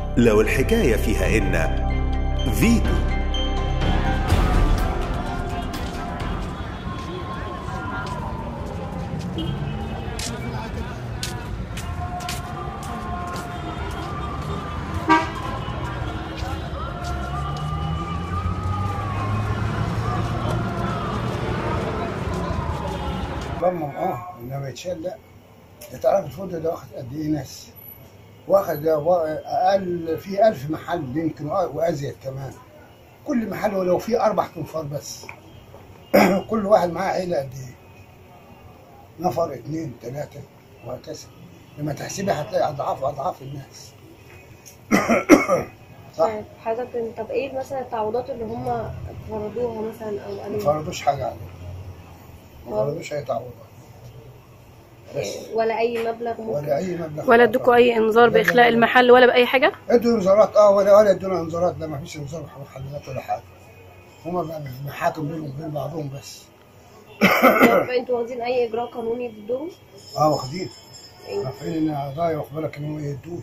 لو الحكاية فيها إن فيتو ضمم اه انما يتشال لا انت تعرف الفندق ده واخد قد ايه ناس واخد وا- اقل في ألف محل يمكن وأ- وازيد كمان كل محل ولو فيه اربع تنفار بس كل واحد معاه عيله قد ايه نفر اثنين ثلاثه وهكذا لما تحسبها هتلاقي اضعاف اضعاف الناس صح طيب حضرتك طب ايه مثلا التعويضات اللي هم فرضوها مثلا او ما قالوا فرضوش حاجه عليه ما فرضوش اي تعويضات بس ولا اي مبلغ ممكن ولا اي مبلغ ولا ادوكوا اي انذار لا، باخلاء لا، لا. المحل ولا باي حاجه ادوا انذارات اه ولا ولا ادونا انذارات لا ما فيش انذار محلات ولا حاجه هما بقى محاكم بينهم وبين بعضهم بس طب انتوا واخدين اي اجراء قانوني ضدهم؟ اه واخدين إيه؟ رافعين ان قضايا واخد بالك ان هم ما يدوش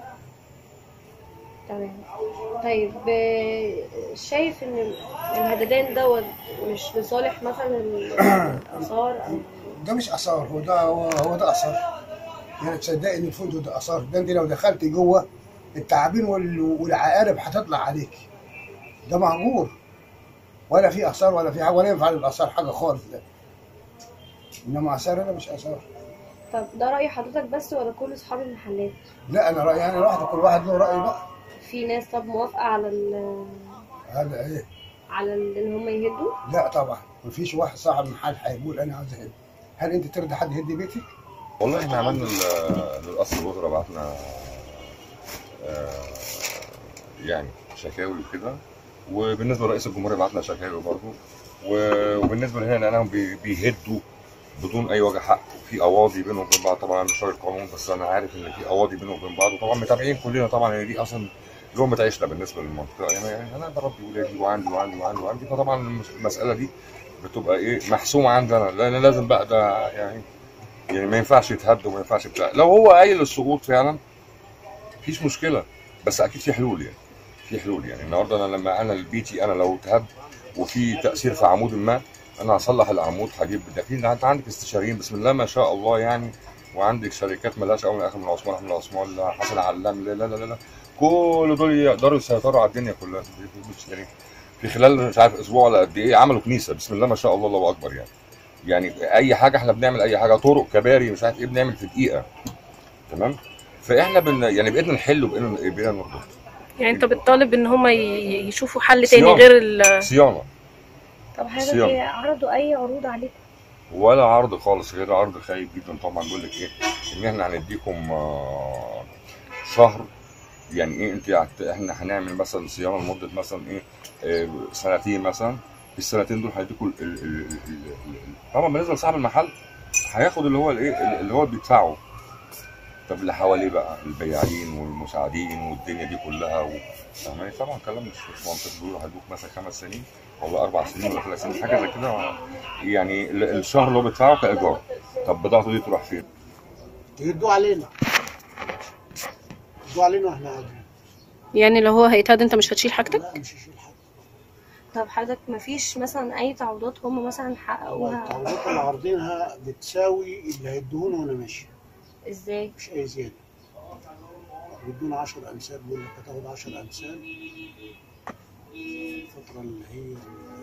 تمام طيب آه، شايف ان الهددان دوت مش لصالح مثلا الاثار او ده مش اثار هو ده هو, هو ده اثار يعني تصدق ان الفندق ده اثار ده انت لو دخلت جوه التعابين وال- والعقارب هتطلع عليك ده معمور ولا في اثار ولا في حاجه ولا ينفع للاثار حاجه خالص ده انما اثار انا مش اثار طب ده راي حضرتك بس ولا كل اصحاب المحلات؟ لا انا رايي انا لوحدي كل واحد له راي بقى في ناس طب موافقه على ال هذا ايه على ال- ان هم يهدوا؟ لا طبعا مفيش واحد صاحب محل هيقول انا عاوز اهد هل انت ترضى حد يهد بيتي؟ والله احنا عملنا ال- للقصر الوزراء بعتنا آه، يعني شكاوي وكده وبالنسبه لرئيس الجمهوريه بعتنا شكاوي برضه و- وبالنسبه لهنا لانهم بي- بيهدوا بدون اي وجه حق في قواضي بينهم وبين بعض طبعا مش راجل قانون بس انا عارف ان في قواضي بينهم وبين بعض وطبعا متابعين كلنا طبعا ان دي اصلا لقمه عيشنا بالنسبه للمنطقه يعني يعني انا بربي ولادي وعندي وعندي وعندي وعندي فطبعا المس- المساله دي بتبقى ايه محسومه عندنا لان لازم بقى ده يعني يعني ما ينفعش يتهد وما ينفعش بتاع لو هو قايل السقوط فعلا مفيش مشكله بس اكيد في حلول يعني في حلول يعني النهارده انا لما انا بيتي انا لو اتهد وفي تاثير في عمود ما انا هصلح العمود هجيب ده في انت عندك استشاريين بسم الله ما شاء الله يعني وعندك شركات ملهاش اول من اخر من عثمان احمد عثمان لا حسن علام لا لا لا لا كل دول يقدروا يسيطروا على الدنيا كلها بالمستشارين في خلال مش عارف اسبوع ولا قد ايه عملوا كنيسه بسم الله ما شاء الله الله اكبر يعني يعني اي حاجه احنا بنعمل اي حاجه طرق كباري مش عارف ايه بنعمل في دقيقه تمام فاحنا بن يعني بقينا نحل وبقينا بقينا نربط يعني انت بتطالب ان هم ي- يشوفوا حل تاني صيانة. غير ال صيانه طب حضرتك صيانة. إيه، عرضوا اي عروض عليكم؟ ولا عرض خالص غير عرض خايب جدا طبعا بيقول لك ايه ان احنا هنديكم آه، شهر يعني ايه انت هت- احنا هنعمل مثلا صيانه لمده مثلا ايه آه، سنتين مثلا في السنتين دول هيديكوا ال- ال- ال- ال- ال- طبعا بالنسبه لصاحب المحل هياخد اللي هو الايه اللي هو بيدفعه طب اللي حواليه بقى البياعين والمساعدين والدنيا دي كلها و... فاهماني طبعا كلام مش مش منطقي بيقولوا هيدوك مثلا خمس سنين ولا اربع سنين ولا ثلاث سنين حاجه زي كده يعني ال- الشهر اللي هو بيدفعه كايجار طب بضاعته دي تروح فين؟ يدوا علينا يدوا علينا واحنا قاعدين يعني لو هو هيتهد انت مش هتشيل حاجتك لا مش هيشيل حاجه طب حضرتك مفيش مثلا اي تعويضات هم مثلا حققوها التعويضات اللي عارضينها بتساوي اللي هيدوهون وانا ماشي ازاي؟ مش اي زياده بيدونا 10 امثال بيقول لك هتاخد 10 امثال الفتره اللي هي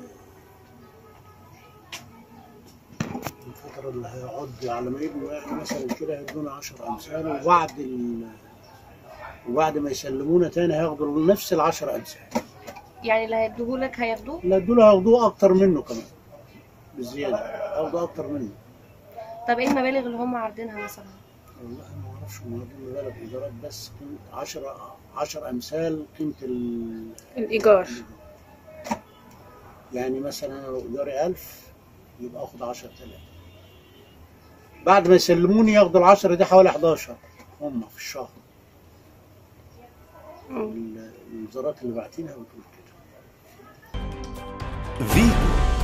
الفترة اللي هيقعد على ما يبنوا يعني مثلا كده هيدونا 10 امثال وبعد ال... وبعد ما يسلمونا تاني هياخدوا نفس ال 10 امثال يعني اللي هيديهولك هياخدوه؟ لا دول هياخدوه اكتر منه كمان بالزياده هياخدوا اكتر منه طب ايه المبالغ اللي هم عارضينها مثلا؟ والله ما اعرفش هم واخدين مبالغ ايجارات بس قيمة 10 10 امثال قيمه ال الايجار يعني مثلا انا لو ايجاري 1000 يبقى اخد 10000 بعد ما يسلموني ياخدوا ال 10 دي حوالي 11 هم في الشهر ال- الوزارات اللي باعتينها بتقول كده فيتو